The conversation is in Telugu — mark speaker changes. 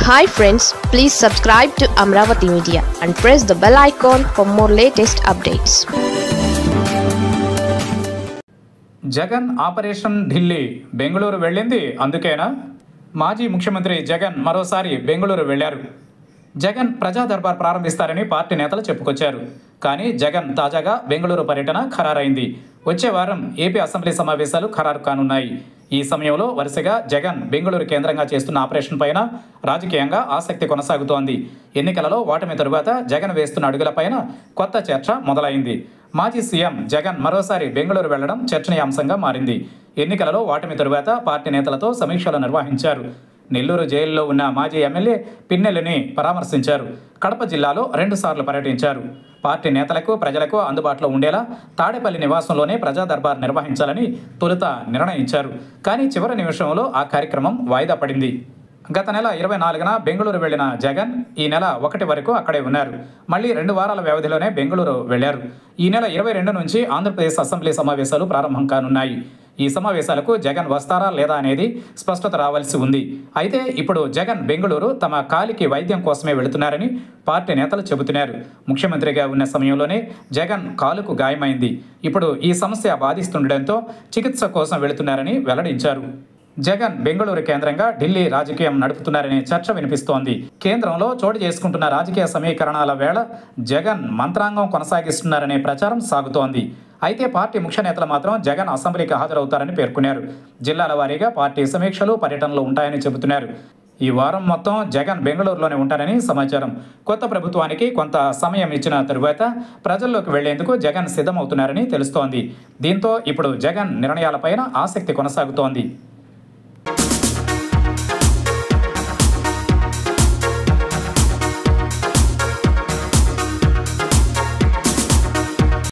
Speaker 1: hi friends please subscribe to Amaravati media and press the bell icon for more latest updates
Speaker 2: Jagan operation Delhi Bengaluru వెళ్ళింది అందుకేనా మాజీ ముఖ్యమంత్రి జగన్ మరోసారి బెంగళూరు వెళ్లారు జగన్ ప్రజా దర్బార్ ప్రారంభిస్తారని పార్టీ నేతలు చెప్పుకొచ్చారు కానీ జగన్ తాజాగా బెంగళూరు పర్యటన ఖరారైంది వచ్చే వారం ఏపీ అసెంబ్లీ సమావేశాలు ఖరారు కానున్నాయి ఈ సమయంలో వరుసగా జగన్ బెంగళూరు కేంద్రంగా చేస్తున్న ఆపరేషన్ పైన రాజకీయంగా ఆసక్తి కొనసాగుతోంది ఎన్నికలలో ఓటమి తరువాత జగన్ వేస్తున్న అడుగులపైన కొత్త చర్చ మొదలైంది మాజీ సీఎం జగన్ మరోసారి బెంగళూరు వెళ్లడం చర్చనీయాంశంగా మారింది ఎన్నికలలో ఓటమి తరువాత పార్టీ నేతలతో సమీక్షలు నిర్వహించారు నెల్లూరు జైల్లో ఉన్న మాజీ ఎమ్మెల్యే పిన్నెల్లిని పరామర్శించారు కడప జిల్లాలో రెండుసార్లు పర్యటించారు పార్టీ నేతలకు ప్రజలకు అందుబాటులో ఉండేలా తాడేపల్లి నివాసంలోనే ప్రజా దర్బార్ నిర్వహించాలని తొలుత నిర్ణయించారు కానీ చివరి నిమిషంలో ఆ కార్యక్రమం వాయిదా పడింది గత నెల ఇరవై నాలుగున బెంగళూరు వెళ్లిన జగన్ ఈ నెల ఒకటి వరకు అక్కడే ఉన్నారు మళ్ళీ రెండు వారాల వ్యవధిలోనే బెంగళూరు వెళ్లారు ఈ నెల ఇరవై రెండు నుంచి ఆంధ్రప్రదేశ్ అసెంబ్లీ సమావేశాలు ప్రారంభం కానున్నాయి ఈ సమావేశాలకు జగన్ వస్తారా లేదా అనేది స్పష్టత రావాల్సి ఉంది అయితే ఇప్పుడు జగన్ బెంగళూరు తమ కాలికి వైద్యం కోసమే వెళుతున్నారని పార్టీ నేతలు చెబుతున్నారు ముఖ్యమంత్రిగా ఉన్న సమయంలోనే జగన్ కాలుకు గాయమైంది ఇప్పుడు ఈ సమస్య బాధిస్తుండటంతో చికిత్స కోసం వెళుతున్నారని వెల్లడించారు జగన్ బెంగళూరు కేంద్రంగా ఢిల్లీ రాజకీయం నడుపుతున్నారనే చర్చ వినిపిస్తోంది కేంద్రంలో చోటు చేసుకుంటున్న రాజకీయ సమీకరణాల వేళ జగన్ మంత్రాంగం కొనసాగిస్తున్నారనే ప్రచారం సాగుతోంది అయితే పార్టీ ముఖ్య నేతలు మాత్రం జగన్ అసెంబ్లీకి హాజరవుతారని పేర్కొన్నారు జిల్లాల వారీగా పార్టీ సమీక్షలు పర్యటనలు ఉంటాయని చెబుతున్నారు ఈ వారం మొత్తం జగన్ బెంగళూరులోనే ఉంటారని సమాచారం కొత్త ప్రభుత్వానికి కొంత సమయం ఇచ్చిన తరువాత ప్రజల్లోకి వెళ్లేందుకు జగన్ సిద్ధమవుతున్నారని తెలుస్తోంది దీంతో ఇప్పుడు జగన్ నిర్ణయాలపైన ఆసక్తి కొనసాగుతోంది